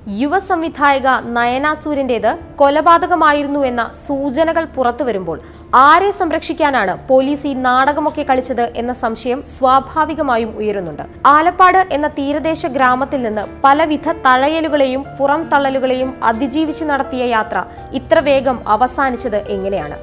യുവ സംവിധായക നയന സൂര്യന്റേത് കൊലപാതകമായിരുന്നു എന്ന സൂചനകൾ പുറത്തുവരുമ്പോൾ ആരെ സംരക്ഷിക്കാനാണ് പോലീസ് ഈ നാടകമൊക്കെ കളിച്ചത് എന്ന സംശയം സ്വാഭാവികമായും ഉയരുന്നുണ്ട് ആലപ്പാട് എന്ന തീരദേശ ഗ്രാമത്തിൽ നിന്ന് പലവിധ തഴയലുകളെയും പുറം തള്ളലുകളെയും അതിജീവിച്ച് നടത്തിയ യാത്ര ഇത്ര വേഗം അവസാനിച്ചത് എങ്ങനെയാണ്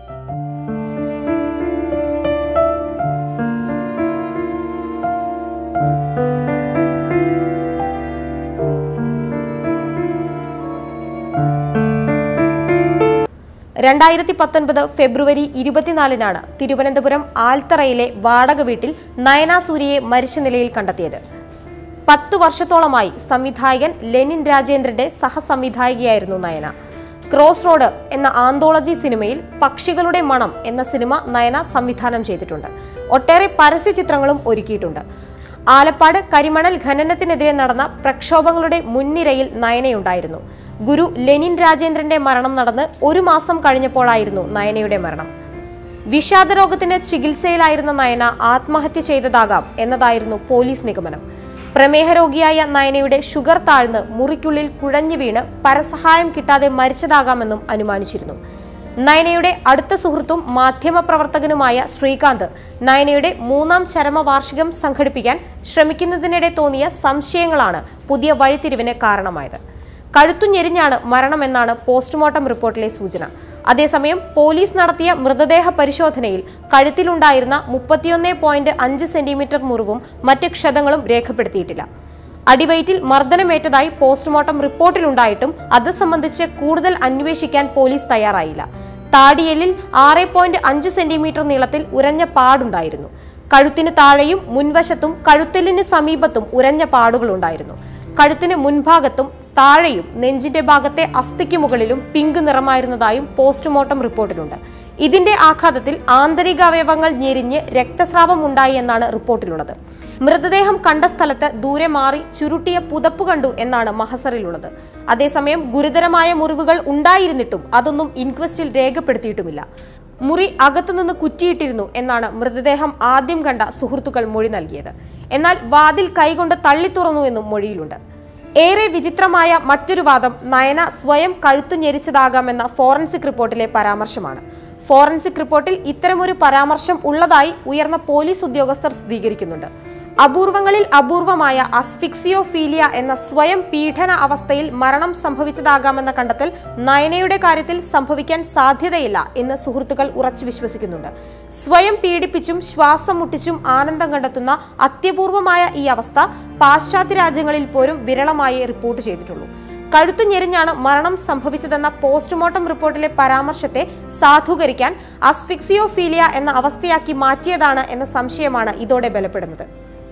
രണ്ടായിരത്തി പത്തൊൻപത് ഫെബ്രുവരി ഇരുപത്തിനാലിനാണ് തിരുവനന്തപുരം ആൽത്തറയിലെ വാടക വീട്ടിൽ നയന സൂര്യയെ മരിച്ച നിലയിൽ കണ്ടെത്തിയത് പത്ത് വർഷത്തോളമായി സംവിധായകൻ ലെനിൻ രാജേന്ദ്രന്റെ സഹസംവിധായികയായിരുന്നു നയന ക്രോസ് റോഡ് എന്ന ആന്തോളജി സിനിമയിൽ പക്ഷികളുടെ മണം എന്ന സിനിമ നയന സംവിധാനം ചെയ്തിട്ടുണ്ട് ഒട്ടേറെ പരസ്യ ചിത്രങ്ങളും ഒരുക്കിയിട്ടുണ്ട് ആലപ്പാട് കരിമണൽ ഖനനത്തിനെതിരെ നടന്ന പ്രക്ഷോഭങ്ങളുടെ മുൻനിരയിൽ നയനയുണ്ടായിരുന്നു ഗുരു ലെനിൻ രാജേന്ദ്രന്റെ മരണം നടന്ന് ഒരു മാസം കഴിഞ്ഞപ്പോഴായിരുന്നു നയനയുടെ മരണം വിഷാദരോഗത്തിന് ചികിത്സയിലായിരുന്ന നയന ആത്മഹത്യ ചെയ്തതാകാം എന്നതായിരുന്നു പോലീസ് നിഗമനം പ്രമേഹ രോഗിയായ നയനയുടെ ഷുഗർ താഴ്ന്ന് മുറിക്കുള്ളിൽ കുഴഞ്ഞു വീണ് പരസഹായം കിട്ടാതെ മരിച്ചതാകാമെന്നും അനുമാനിച്ചിരുന്നു നയനയുടെ അടുത്ത സുഹൃത്തും മാധ്യമപ്രവർത്തകനുമായ ശ്രീകാന്ത് നയനയുടെ മൂന്നാം ചരമവാർഷികം സംഘടിപ്പിക്കാൻ ശ്രമിക്കുന്നതിനിടെ തോന്നിയ സംശയങ്ങളാണ് പുതിയ വഴിത്തിരിവിന് കാരണമായത് കഴുത്തുഞെരിഞ്ഞാണ് മരണമെന്നാണ് പോസ്റ്റ്മോർട്ടം റിപ്പോർട്ടിലെ സൂചന അതേസമയം പോലീസ് നടത്തിയ മൃതദേഹ പരിശോധനയിൽ കഴുത്തിലുണ്ടായിരുന്ന മുപ്പത്തിയൊന്ന് പോയിന്റ് അഞ്ച് സെന്റിമീറ്റർ മുറിവും മറ്റ് ക്ഷതങ്ങളും രേഖപ്പെടുത്തിയിട്ടില്ല അടിവയറ്റിൽ മർദ്ദനമേറ്റതായി പോസ്റ്റ്മോർട്ടം റിപ്പോർട്ടിലുണ്ടായിട്ടും അത് സംബന്ധിച്ച് കൂടുതൽ അന്വേഷിക്കാൻ പോലീസ് തയ്യാറായില്ല താടിയെല്ലിൽ ആറ് പോയിന്റ് അഞ്ച് സെന്റിമീറ്റർ നീളത്തിൽ ഉരഞ്ഞ പാടുണ്ടായിരുന്നു കഴുത്തിന് താഴെയും മുൻവശത്തും കഴുത്തെല്ലിന് സമീപത്തും ഉരഞ്ഞ പാടുകളുണ്ടായിരുന്നു കഴുത്തിന് മുൻഭാഗത്തും താഴെയും നെഞ്ചിന്റെ ഭാഗത്തെ അസ്ഥിക്ക് മുകളിലും പിങ്ക് നിറമായിരുന്നതായും പോസ്റ്റ്മോർട്ടം റിപ്പോർട്ടിലുണ്ട് ഇതിന്റെ ആഘാതത്തിൽ ആന്തരിക അവയവങ്ങൾ ഞെരിഞ്ഞ് രക്തസ്രാവം ഉണ്ടായി എന്നാണ് റിപ്പോർട്ടിലുള്ളത് മൃതദേഹം കണ്ട സ്ഥലത്ത് ദൂരെ മാറി ചുരുട്ടിയ പുതപ്പ് കണ്ടു എന്നാണ് മഹസറിലുള്ളത് അതേസമയം ഗുരുതരമായ മുറിവുകൾ ഉണ്ടായിരുന്നിട്ടും അതൊന്നും ഇൻക്വസ്റ്റിൽ രേഖപ്പെടുത്തിയിട്ടുമില്ല മുറി അകത്തുനിന്ന് കുറ്റിയിട്ടിരുന്നു എന്നാണ് മൃതദേഹം ആദ്യം കണ്ട സുഹൃത്തുക്കൾ മൊഴി നൽകിയത് എന്നാൽ വാതിൽ കൈകൊണ്ട് തള്ളി തുറന്നു എന്നും മൊഴിയിലുണ്ട് ഏറെ വിചിത്രമായ മറ്റൊരു വാദം നയന സ്വയം കഴുത്തു ഞെരിച്ചതാകാമെന്ന ഫോറൻസിക് റിപ്പോർട്ടിലെ പരാമർശമാണ് ഫോറൻസിക് റിപ്പോർട്ടിൽ ഇത്തരമൊരു പരാമർശം ഉള്ളതായി ഉയർന്ന പോലീസ് ഉദ്യോഗസ്ഥർ സ്ഥിരീകരിക്കുന്നുണ്ട് അപൂർവങ്ങളിൽ അപൂർവമായ അസ്ഫിക്സിയോഫീലിയ എന്ന സ്വയം പീഡന അവസ്ഥയിൽ മരണം സംഭവിച്ചതാകാമെന്ന കണ്ടെത്തൽ നയനയുടെ കാര്യത്തിൽ സംഭവിക്കാൻ സാധ്യതയില്ല എന്ന് സുഹൃത്തുക്കൾ ഉറച്ചു വിശ്വസിക്കുന്നുണ്ട് സ്വയം പീഡിപ്പിച്ചും ശ്വാസം മുട്ടിച്ചും ആനന്ദം കണ്ടെത്തുന്ന അത്യപൂർവമായ ഈ അവസ്ഥ പാശ്ചാത്യ രാജ്യങ്ങളിൽ പോലും വിരളമായി റിപ്പോർട്ട് ചെയ്തിട്ടുള്ളൂ കഴുത്തു ഞെരിഞ്ഞാണ് മരണം സംഭവിച്ചതെന്ന പോസ്റ്റ്മോർട്ടം റിപ്പോർട്ടിലെ പരാമർശത്തെ സാധൂകരിക്കാൻ അസ്ഫിക്സിയോഫീലിയ എന്ന അവസ്ഥയാക്കി മാറ്റിയതാണ് എന്ന സംശയമാണ് ഇതോടെ ബലപ്പെടുന്നത്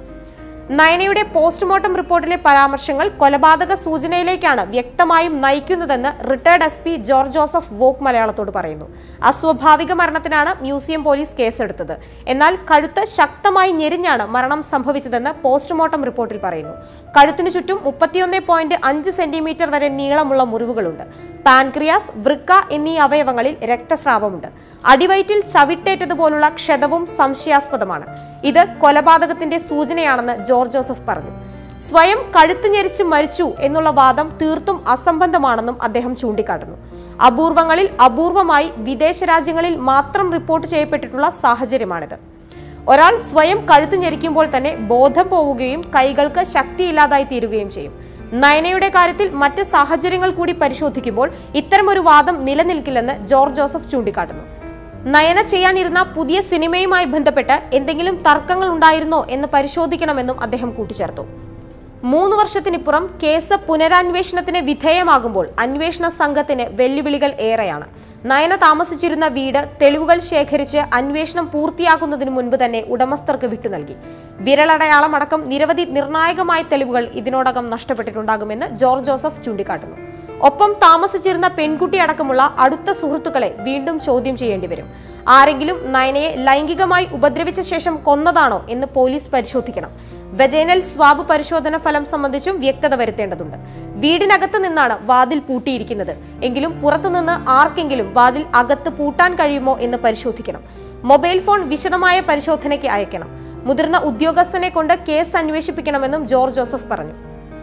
നയനയുടെ പോസ്റ്റ്മോർട്ടം റിപ്പോർട്ടിലെ പരാമർശങ്ങൾ കൊലപാതക സൂചനയിലേക്കാണ് വ്യക്തമായും നയിക്കുന്നതെന്ന് retired S P George Joseph woke മലയാളത്തോട് പറയുന്നു അസ്വാഭാവിക മരണത്തിനാണ് മ്യൂസിയം പോലീസ് കേസെടുത്തത് എന്നാൽ കഴുത്ത് ശക്തമായി ഞെരിഞ്ഞാണ് മരണം സംഭവിച്ചതെന്ന് പോസ്റ്റ്മോർട്ടം റിപ്പോർട്ടിൽ പറയുന്നു കഴുത്തിനു ചുറ്റും മുപ്പത്തിയൊന്ന് പോയിന്റ് അഞ്ച് സെന്റിമീറ്റർ വരെ നീളമുള്ള മുറിവുകളുണ്ട് പാൻക്രിയാസ് വൃക്ക എന്നീ അവയവങ്ങളിൽ രക്തസ്രാവമുണ്ട് അടിവയറ്റിൽ ചവിട്ടേറ്റതുപോലുള്ള ക്ഷതവും സംശയാസ്പദമാണ് ഇത് കൊലപാതകത്തിന്റെ സൂചനയാണെന്ന് ജോർജ് ജോസഫ് പറഞ്ഞു സ്വയം കഴുത്ത് ഞെരിച്ച് മരിച്ചു എന്നുള്ള വാദം തീർത്തും അസംബന്ധമാണെന്നും അദ്ദേഹം ചൂണ്ടിക്കാട്ടുന്നു അപൂർവങ്ങളിൽ അപൂർവമായി വിദേശ രാജ്യങ്ങളിൽ മാത്രം റിപ്പോർട്ട് ചെയ്യപ്പെട്ടിട്ടുള്ള സാഹചര്യമാണിത് ഒരാൾ സ്വയം കഴുത്ത് ഞെരിക്കുമ്പോൾ തന്നെ ബോധം പോവുകയും കൈകൾക്ക് ശക്തിയില്ലാതായി തീരുകയും ചെയ്യും നയനയുടെ കാര്യത്തിൽ മറ്റ് സാഹചര്യങ്ങൾ കൂടി പരിശോധിക്കുമ്പോൾ ഇത്തരമൊരു വാദം നിലനിൽക്കില്ലെന്ന് ജോർജ് ജോസഫ് ചൂണ്ടിക്കാട്ടുന്നു നയന ചെയ്യാനിരുന്ന പുതിയ സിനിമയുമായി ബന്ധപ്പെട്ട് എന്തെങ്കിലും തർക്കങ്ങൾ ഉണ്ടായിരുന്നോ എന്ന് പരിശോധിക്കണമെന്നും അദ്ദേഹം കൂട്ടിച്ചേർത്തു മൂന്ന് വർഷത്തിനിപ്പുറം കേസ് പുനരന്വേഷണത്തിന് വിധേയമാകുമ്പോൾ അന്വേഷണ സംഘത്തിന് വെല്ലുവിളികൾ ഏറെയാണ് നയന താമസിച്ചിരുന്ന വീട് തെളിവുകൾ ശേഖരിച്ച് അന്വേഷണം പൂർത്തിയാക്കുന്നതിന് മുൻപ് തന്നെ ഉടമസ്ഥർക്ക് വിട്ടു നൽകി വിരലടയാളം അടക്കം നിരവധി നിർണായകമായ തെളിവുകൾ ഇതിനോടകം നഷ്ടപ്പെട്ടിട്ടുണ്ടാകുമെന്ന് ജോർജ് ജോസഫ് ചൂണ്ടിക്കാട്ടുന്നു ഒപ്പം താമസിച്ചിരുന്ന പെൺകുട്ടി അടക്കമുള്ള അടുത്ത സുഹൃത്തുക്കളെ വീണ്ടും ചോദ്യം ചെയ്യേണ്ടി വരും ആരെങ്കിലും നയനയെ ലൈംഗികമായി ഉപദ്രവിച്ച ശേഷം കൊന്നതാണോ എന്ന് പോലീസ് പരിശോധിക്കണം വെജൈനൽ സ്വാബ് പരിശോധന ഫലം സംബന്ധിച്ചും വ്യക്തത വരുത്തേണ്ടതുണ്ട് വീടിനകത്ത് നിന്നാണ് വാതിൽ പൂട്ടിയിരിക്കുന്നത് എങ്കിലും പുറത്തുനിന്ന് ആർക്കെങ്കിലും വാതിൽ അകത്ത് പൂട്ടാൻ കഴിയുമോ എന്ന് പരിശോധിക്കണം മൊബൈൽ ഫോൺ വിശദമായ പരിശോധനയ്ക്ക് അയക്കണം മുതിർന്ന ഉദ്യോഗസ്ഥനെ കൊണ്ട് കേസ് അന്വേഷിപ്പിക്കണമെന്നും ജോർജ് ജോസഫ് പറഞ്ഞു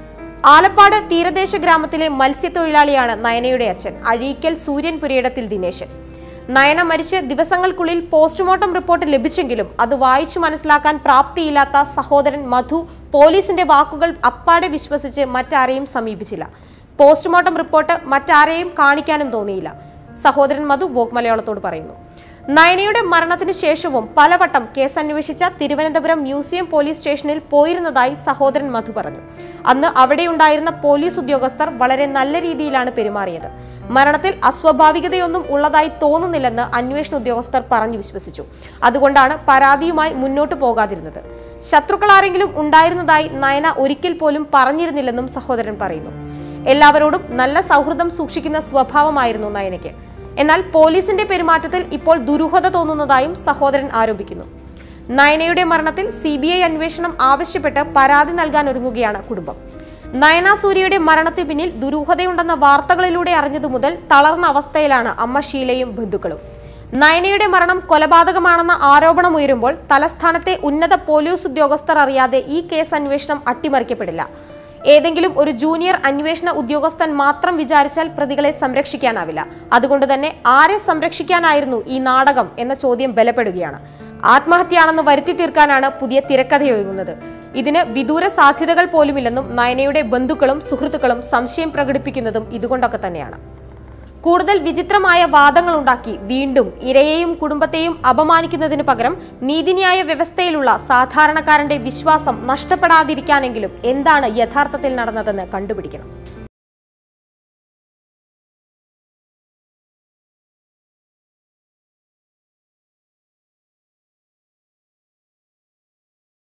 ആലപ്പാട് തീരദേശ ഗ്രാമത്തിലെ മത്സ്യത്തൊഴിലാളിയാണ് നയനയുടെ അച്ഛൻ അഴീക്കൽ സൂര്യൻ പുരയിടത്തിൽ ദിനേശൻ നയന മരിച്ച് ദിവസങ്ങൾക്കുള്ളിൽ പോസ്റ്റ്മോർട്ടം റിപ്പോർട്ട് ലഭിച്ചെങ്കിലും അത് വായിച്ചു മനസ്സിലാക്കാൻ പ്രാപ്തിയില്ലാത്ത സഹോദരൻ മധു പോലീസിന്റെ വാക്കുകൾ അപ്പാടെ വിശ്വസിച്ച് മറ്റാരെയും സമീപിച്ചില്ല പോസ്റ്റ്മോർട്ടം റിപ്പോർട്ട് മറ്റാരെയും കാണിക്കാനും തോന്നിയില്ല സഹോദരൻ മധു വോക്ക് മലയാളത്തോട് പറയുന്നു നയനയുടെ മരണത്തിന് ശേഷവും പലവട്ടം കേസ് അന്വേഷിച്ച തിരുവനന്തപുരം മ്യൂസിയം പോലീസ് സ്റ്റേഷനിൽ പോയിരുന്നതായി സഹോദരൻ മധു പറഞ്ഞു അന്ന് അവിടെയുണ്ടായിരുന്ന പോലീസ് ഉദ്യോഗസ്ഥർ വളരെ നല്ല രീതിയിലാണ് പെരുമാറിയത് മരണത്തിൽ അസ്വാഭാവികതയൊന്നും ഉള്ളതായി തോന്നുന്നില്ലെന്ന് അന്വേഷണ ഉദ്യോഗസ്ഥർ പറഞ്ഞു വിശ്വസിച്ചു അതുകൊണ്ടാണ് പരാതിയുമായി മുന്നോട്ട് പോകാതിരുന്നത് ശത്രുക്കൾ ആരെങ്കിലും ഉണ്ടായിരുന്നതായി നയന ഒരിക്കൽ പോലും പറഞ്ഞിരുന്നില്ലെന്നും സഹോദരൻ പറയുന്നു എല്ലാവരോടും നല്ല സൗഹൃദം സൂക്ഷിക്കുന്ന സ്വഭാവമായിരുന്നു നയനയ്ക്ക് എന്നാൽ പോലീസിന്റെ പെരുമാറ്റത്തിൽ ഇപ്പോൾ ദുരൂഹത തോന്നുന്നതായും സഹോദരൻ ആരോപിക്കുന്നു നയനയുടെ മരണത്തിൽ സി ബി ഐ അന്വേഷണം ആവശ്യപ്പെട്ട് പരാതി നൽകാൻ ഒരുങ്ങുകയാണ് കുടുംബം നയന സൂര്യയുടെ മരണത്തിന് പിന്നിൽ ദുരൂഹതയുണ്ടെന്ന വാർത്തകളിലൂടെ അറിഞ്ഞതു മുതൽ തളർന്ന അവസ്ഥയിലാണ് അമ്മ ഷീലയും ബന്ധുക്കളും നയനയുടെ മരണം കൊലപാതകമാണെന്ന ആരോപണം ഉയരുമ്പോൾ തലസ്ഥാനത്തെ ഉന്നത പോലീസ് ഉദ്യോഗസ്ഥർ അറിയാതെ ഈ കേസ് അന്വേഷണം അട്ടിമറിക്കപ്പെടില്ല ഏതെങ്കിലും ഒരു ജൂനിയർ അന്വേഷണ ഉദ്യോഗസ്ഥൻ മാത്രം വിചാരിച്ചാൽ പ്രതികളെ സംരക്ഷിക്കാനാവില്ല അതുകൊണ്ട് തന്നെ ആരെ സംരക്ഷിക്കാനായിരുന്നു ഈ നാടകം എന്ന ചോദ്യം ബലപ്പെടുകയാണ് ആത്മഹത്യയാണെന്ന് വരുത്തി തീർക്കാനാണ് പുതിയ തിരക്കഥയൊരുങ്ങുന്നത് ഇതിന് വിദൂര സാധ്യതകൾ പോലുമില്ലെന്നും നയനയുടെ ബന്ധുക്കളും സുഹൃത്തുക്കളും സംശയം പ്രകടിപ്പിക്കുന്നതും ഇതുകൊണ്ടൊക്കെ തന്നെയാണ് കൂടുതൽ വിചിത്രമായ വാദങ്ങളുണ്ടാക്കി വീണ്ടും ഇരയെയും കുടുംബത്തെയും അപമാനിക്കുന്നതിന് പകരം നീതിന്യായ വ്യവസ്ഥയിലുള്ള സാധാരണക്കാരന്റെ വിശ്വാസം നഷ്ടപ്പെടാതിരിക്കാനെങ്കിലും എന്താണ് യഥാർത്ഥത്തിൽ നടന്നതെന്ന് കണ്ടുപിടിക്കണം